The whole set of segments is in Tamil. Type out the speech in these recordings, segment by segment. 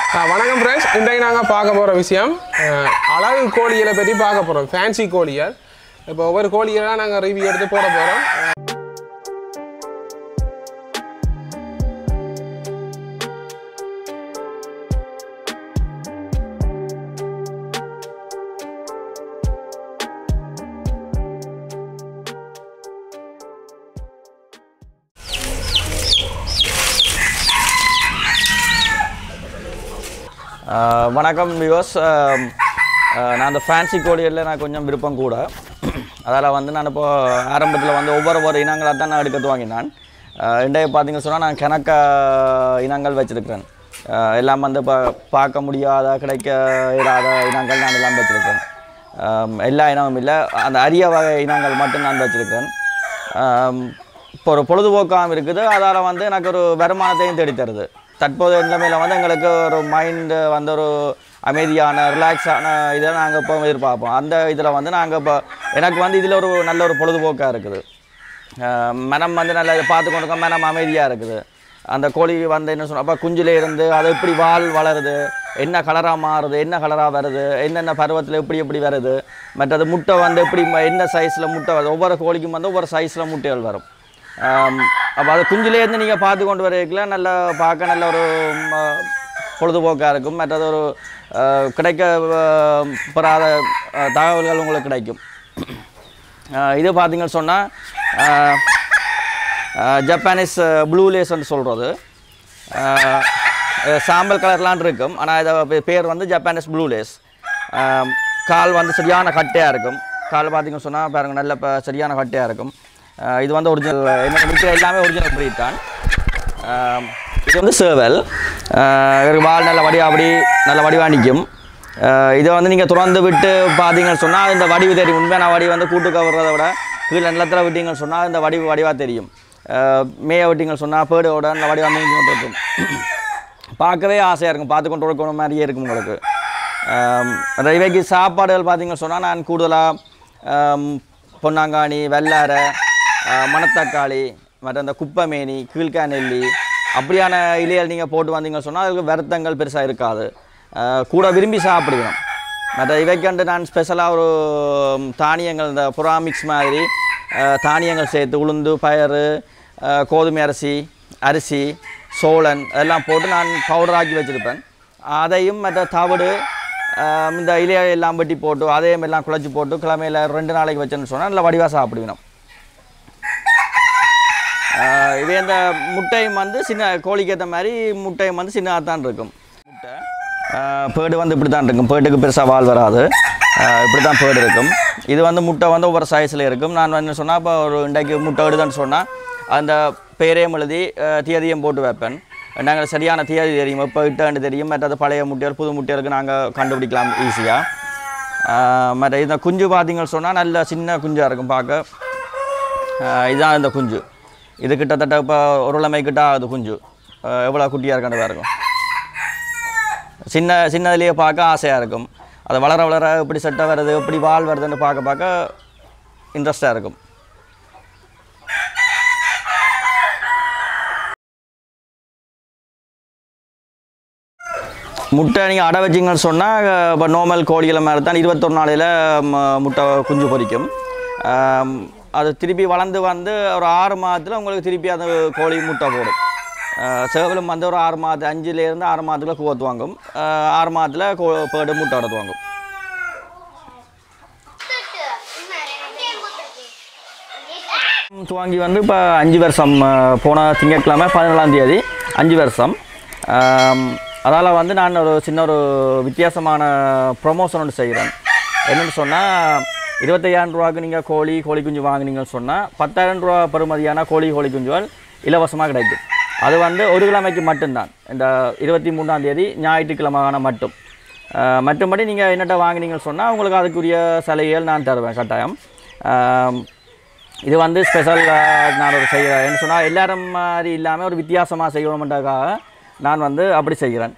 அஹ் வணக்கம் ஃப்ரெண்ட்ஸ் இன்றைக்கு நாங்கள் பார்க்க போகிற விஷயம் அஹ் அழகு கோழிகளை பற்றி பார்க்க போகிறோம் ஃபேன்சி கோழிகள் இப்போ ஒவ்வொரு கோழிகளாக நாங்கள் ரிவ்யூ எடுத்து போட போகிறோம் ஆஹ் வணக்கம் வியூவர்ஸ் நான் அந்த ஃபேன்சி கோழிகளில் நான் கொஞ்சம் விருப்பம் கூட அதால் வந்து நான் இப்போ ஆரம்பத்தில் வந்து ஒவ்வொரு ஒவ்வொரு இனங்களாக தான் நான் எடுக்க துவங்கினான் ஆஹ் இன்றைய பார்த்தீங்கன்னு சொன்னால் நான் கணக்க இனங்கள் வச்சுருக்கிறேன் ஆஹ் எல்லாம் வந்து இப்போ பார்க்க முடியாத கிடைக்க இயலாத இனங்கள் நான் எல்லாம் வச்சுருக்கிறேன் ஆம், எல்லா இனமும் இல்லை அந்த அரிய வகை இனங்கள் மட்டும் நான் வச்சுருக்கிறேன் ஆம், இப்போ ஒரு பொழுதுபோக்காகவும் இருக்குது அதால் வந்து எனக்கு ஒரு வருமானத்தையும் தேடித் தருது தற்போதைய நிலைமையில் வந்து எங்களுக்கு ஒரு மைண்டு வந்து ஒரு அமைதியான ரிலாக்ஸான இதை நாங்கள் இப்போ எதிர்பார்ப்போம் அந்த இதில் வந்து நாங்கள் இப்போ எனக்கு வந்து இதில் ஒரு நல்ல ஒரு பொழுதுபோக்காக இருக்குது ஆஹ் மனம் வந்து நல்லா இதை பார்த்து கொண்டு இருக்கோம் மனம் அமைதியாக இருக்குது அந்த கோழி வந்து என்ன சொன்ன அப்போ குஞ்சிலே இருந்து அது எப்படி வால் வளருது என்ன கலராக மாறுது என்ன கலராக வருது என்னென்ன பருவத்தில் எப்படி எப்படி வருது மற்றது முட்டை வந்து எப்படி ம- என்ன சைஸில் முட்டை வருது ஒவ்வொரு கோழிக்கும் வந்து ஒவ்வொரு சைஸில் முட்டைகள் வரும் அப்போ அது குஞ்சிலேருந்து நீங்கள் பார்த்து கொண்டு வரீங்களா நல்லா பார்க்க நல்ல ஒரு ம, பொழுதுபோக்காக இருக்கும் மற்றது ஒரு ஆஹ், கிடைக்க ஆஹ், பெறாத ஆஹ், தகவல்கள் உங்களுக்கு கிடைக்கும் ஆஹ், இது பார்த்தீங்கன்னு சொன்னால் ஜப்பானீஸ் ப்ளூ லேஸ்ன்னு சொல்கிறது சாம்பல் கலர்லாம் இருக்கும் ஆனால் இதை பே- பேர் வந்து ஜப்பானீஸ் ப்ளூ லேஸ் கால் வந்து சரியான கட்டையாக இருக்கும் கால் பார்த்தீங்கன்னு சொன்னால் பாருங்க நல்ல இப்போ சரியான கட்டையாக இருக்கும் ஆஹ் இது வந்து ஒரிஜினல் என்ன விற்கிற எல்லாமே ஒரிஜினல் ப்ரீட் தான் ஆஹ் இது வந்து சேவல் ஆஹ் இதற்கு வால் நல்ல வடிவா அப்படி நல்ல வடிவா நிற்கும் ஆஹ் இதை வந்து நீங்கள் திறந்து விட்டு பார்த்தீங்கன்னு சொன்னால் இந்த வடிவு தெரியும் உண்மையான வடிவு வந்து கூட்டு கவர்றதை விட கீழே நிலத்தில் விட்டீங்கன்னு சொன்னால் இந்த வடிவு வடிவாக தெரியும் ஆஹ் மேய விட்டீங்கன்னு சொன்னால் பேடோட நல்ல வடிவாக நீங்கி கொண்டு இருக்கும் பார்க்கவே ஆசையாக இருக்கும் பார்த்து கொண்டு இருக்கணும் மாதிரியே இருக்கும் உங்களுக்கு ஆம், அந்த இவைக்கு சாப்பாடுகள் பார்த்தீங்கன்னு சொன்னால் நான் கூடுதலாக பொன்னாங்கானி வெள்ளாரை ஆ, மணத்தக்காளி மற்ற அந்த குப்பைமேனி கீழ்கா நெல்லி அப்படியான இலைகள் நீங்கள் போட்டு வந்தீங்கன்னு சொன்னால் அதுக்கு வருத்தங்கள் பெருசாக இருக்காது ஆ, கூட விரும்பி சாப்பிடுவேன் மற்ற இவைக்கண்டு நான் ஸ்பெஷலாக ஒரு ம், தானியங்கள் இந்த புறாமிக்ஸ் மாதிரி ஆ, தானியங்கள் சேர்த்து உளுந்து பயறு ஆ, கோதுமை அரிசி அரிசி சோளன் அதெல்லாம் போட்டு நான் பவுடர் ஆக்கி வச்சுருப்பேன் அதையும் மற்ற தவிடு ஆம், இந்த இலையை எல்லாம் வெட்டி போட்டு அதையும் எல்லாம் குழச்சி போட்டு கிழமையில் ரெண்டு நாளைக்கு வச்சேன்னு சொன்னால் நல்லா வடிவாக சாப்பிடுவினோம் இது இந்த முட்டையும் வந்து சின்ன கோழிக்கு ஏற்ற மாதிரி முட்டையும் வந்து சின்னதாக தான் இருக்கும் முட்டை பேடு வந்து இப்படி தான் இருக்கும் பேட்டுக்கு பெருசாக வால் வராது ஆஹ் இப்படி தான் பேடு இருக்கும் இது வந்து முட்டை வந்து ஒவ்வொரு சைஸில் இருக்கும் நான் வந்து சொன்னால் இப்போ ஒரு இன்றைக்கு முட்டை விடுதுன்னு சொன்னால் அந்த பேரையும் எழுதி ஆஹ் தியதியும் போட்டு வைப்பேன் நாங்கள் சரியான தியதி தெரியும் இப்போ இட்டாண்டு தெரியும் மற்றது பழைய முட்டைகள் புது முட்டைகளுக்கு நாங்கள் கண்டுபிடிக்கலாம் ஈஸியாக மற்ற இந்த குஞ்சு பார்த்தீங்கன்னு சொன்னால் நல்ல சின்ன குஞ்சாக இருக்கும் பார்க்க ஆஹ் இதுதான் இந்த குஞ்சு இது கிட்டத்தட்ட இப்போ ஒரு உலமை கிட்ட ஆகுது குஞ்சு ஆஹ் எவ்வளோ குட்டியாக இருக்கான்னு பாருங்க சின்ன சின்னதுலேயே பார்க்க ஆசையாக இருக்கும் அது வளர வளர எப்படி செட்டாக வருது எப்படி வால் வருதுன்னு பார்க்க பார்க்க இன்ட்ரெஸ்டாக இருக்கும் முட்டை நீங்கள் அடை வச்சிங்கன்னு சொன்னால் இப்போ நார்மல் கோழிகளை மாதிரி தான் இருபத்தொரு நாளையில் முட்டை குஞ்சு பொரிக்கும் ஆம், அது திருப்பி வளர்ந்து வந்து ஒரு ஆறு மாதத்தில் உங்களுக்கு திருப்பி அந்த கோழி முட்டை போடும் ஆஹ் சேவலும் வந்து ஒரு ஆறு மாதம் அஞ்சுலேருந்து ஆறு மாதத்துக்குள்ள கூவத்துவாங்கும் ஆஹ் ஆறு மாதத்தில் கோ பேடு முட்டை எடுத்துவாங்கும் துவங்கி வந்து இப்போ அஞ்சு வருஷம் ஆஹ் போன திங்கட்கிழமை பதினேழாம் தேதி அஞ்சு வருஷம் அதால் வந்து நான் ஒரு சின்ன ஒரு வித்தியாசமான ப்ரொமோஷன் ஒன்று செய்கிறேன் என்னென்னு சொன்னால் இருபத்தையாயிரம் ரூபாய்க்கு நீங்கள் கோழி கோழி குஞ்சு வாங்குனீங்கன்னு சொன்னால் பத்தாயிரம் ரூபா பெறுமதியான கோழி கோழி குஞ்சுகள் இலவசமாக கிடைக்கும் அது வந்து ஒரு கிழமைக்கு மட்டும்தான் இந்த இருபத்தி மூணாம் தேதி ஞாயிற்றுக்கிழமையான மட்டும் ஆஹ் மற்றபடி நீங்கள் என்னட்ட வாங்குனீங்கன்னு சொன்னால் உங்களுக்கு அதுக்குரிய சலுகைகள் நான் தருவேன் கட்டாயம் ஆம், இது வந்து ஸ்பெஷல் நான் ஒரு செய்கிறேன் என்ன சொன்னால் எல்லாரும் மாதிரி இல்லாமல் ஒரு வித்தியாசமாக செய்யணுமென்றதுக்காக நான் வந்து அப்படி செய்கிறேன்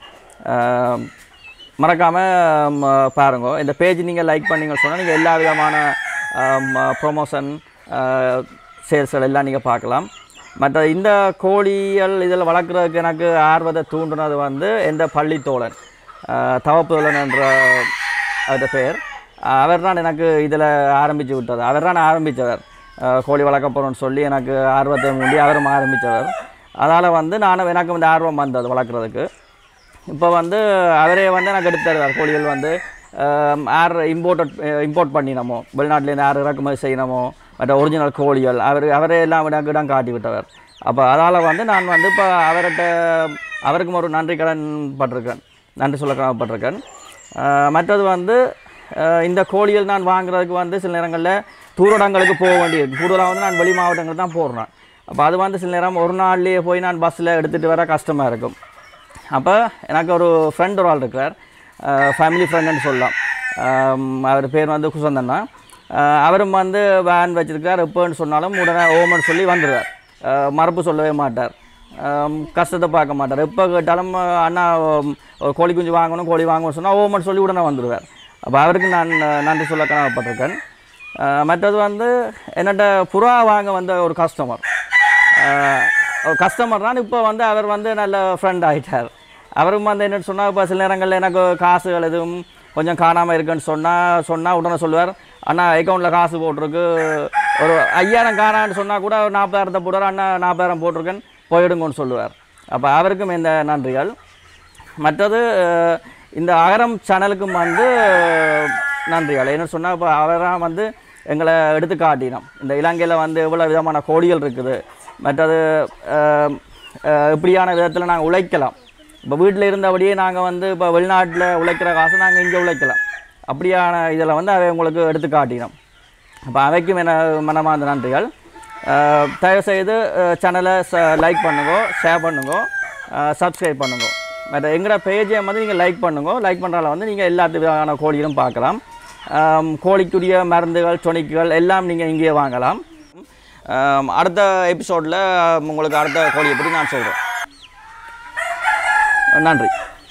மறக்காமல் பாருங்க இந்த பேஜ் நீங்கள் லைக் பண்ணீங்கன்னு சொன்னால் நீங்கள் எல்லா விதமான ப்ரொமோஷன் சேல்ஸ்கள் எல்லாம் நீங்கள் பார்க்கலாம் மற்ற இந்த கோழிகள் இதில் வளர்க்குறதுக்கு எனக்கு ஆர்வத்தை தூண்டுனது வந்து எந்த பள்ளித்தோழன் அஹ், தவப்புதலன் என்ற அவருடைய பெயர் அவர் தான் எனக்கு இதில் ஆரம்பித்து விட்டது அவர் தான் ஆரம்பித்தவர் கோழி வளர்க்க போகிறோன்னு சொல்லி எனக்கு ஆர்வத்தை மூண்டி அவரும் ஆரம்பித்தவர் அதனால் வந்து நானும் எனக்கும் இந்த ஆர்வம் வந்தது வளர்க்குறதுக்கு இப்போ வந்து அவரே வந்து எனக்கு எடுத்து தருவார் கோழிகள் வந்து ஆம், யார் இம்போர்ட் இம்போர்ட் பண்ணினமோ வெளிநாட்டிலேருந்து யார் இறக்குமதி செய்யணுமோ மற்ற ஒரிஜினல் கோழிகள் அவர் அவரே எல்லாம் எனக்கு இடம் காட்டி விட்டவர் அப்போ அதால் வந்து நான் வந்து இப்போ அவர்கிட்ட அவருக்கும் ஒரு நன்றி கடன் பட்டிருக்கேன் நன்றி சொல்ல கடமைப்பட்டிருக்கேன் ஆஹ், மற்றது வந்து ஆஹ், இந்த கோழிகள் நான் வாங்குறதுக்கு வந்து சில நேரங்களில் தூரடங்களுக்கு போக வேண்டியிருக்கு கூடுதலாக வந்து நான் வெளி மாவட்டங்கள் தான் போடுறேன் அப்போ அது வந்து சில நேரம் ஒரு நாள்லேயே போய் நான் பஸ்ஸில் எடுத்துகிட்டு வர கஷ்டமாக இருக்கும் அப்போ எனக்கு ஒரு ஃப்ரெண்ட் ஒரு ஆள் இருக்கிறார் ஃபேமிலி ஃப்ரெண்டுன்னு சொல்லலாம் ஆம், அவர் பேர் வந்து குசந்தண்ணா ஆஹ், அவரும் வந்து வேன் வச்சிருக்கார் எப்போன்னு சொன்னாலும் உடனே ஓமன்னு சொல்லி வந்துடுவார் ஆஹ், மறுப்பு சொல்லவே மாட்டார் ஆம், கஷ்டத்தை பார்க்க மாட்டார் எப்போ கேட்டாலும் ஆஹ், அண்ணா உம், ஒரு கோழி குஞ்சு வாங்கணும் கோழி வாங்கணும்னு சொன்னால் ஓமன்னு சொல்லி உடனே வந்துடுவார் அப்போ அவருக்கு நான் ஆஹ், நன்றி சொல்ல கடமைப்பட்டிருக்கேன் ஆஹ், மற்றது வந்து என்னட்ட புறா வாங்க வந்த ஒரு கஸ்டமர் கஸ்டமர் தான் இப்போ வந்து அவர் வந்து நல்ல ஃப்ரெண்ட் ஆகிட்டார் அவரும் வந்து என்னன்னு சொன்னால் இப்போ சில நேரங்களில் எனக்கு காசுகள் எதுவும் கொஞ்சம் காணாமல் இருக்குன்னு சொன்னால் சொன்னால் உடனே சொல்லுவார் அண்ணா அக்கௌண்ட்டில் காசு போட்டிருக்கு ஒரு ஐயாயிரம் காணான்னு சொன்னால் கூட ஒரு நாற்பதாயிரத்தை போடுவார் அண்ணா நாற்பதாயிரம் போட்டிருக்கேன்னு போயிடுங்கன்னு சொல்லுவார் அப்போ அவருக்கும் இந்த நன்றிகள் மற்றது அஹ், இந்த அகரம் சேனலுக்கும் வந்து நன்றிகள் என்ன சொன்னால் இப்போ அவராக வந்து எங்களை எடுத்து காட்டினோம் இந்த இலங்கையில் வந்து எவ்வளோ விதமான கோடிகள் இருக்குது மற்றது அஹ், அஹ், இப்படியான விதத்தில் நாங்கள் உழைக்கலாம் இப்போ வீட்டில் இருந்தபடியே நாங்கள் வந்து இப்போ வெளிநாட்டில் உழைக்கிற காசு நாங்கள் இங்கே உழைக்கலாம் அப்படியான இதில் வந்து அவை உங்களுக்கு எடுத்து காட்டினோம் அப்போ அவைக்கும் என்ன மனமார்ந்த நன்றிகள் அஹ், தயவுசெய்து சேனலை லைக் பண்ணுங்க ஷேர் பண்ணுங்க சப்ஸ்கிரைப் பண்ணுங்க மற்ற எங்களோட பேஜை வந்து நீங்கள் லைக் பண்ணுங்க லைக் பண்ணுறதால வந்து நீங்கள் எல்லா விதமான கோழிகளும் பார்க்கலாம் ஆம், கோழிக்குரிய மருந்துகள் டொனிக்குகள் எல்லாம் நீங்கள் இங்கேயே வாங்கலாம் ஆம், அடுத்த எபிசோடில் உங்களுக்கு அடுத்த கோழியை பற்றி நான் சொல்கிறேன் நன்றி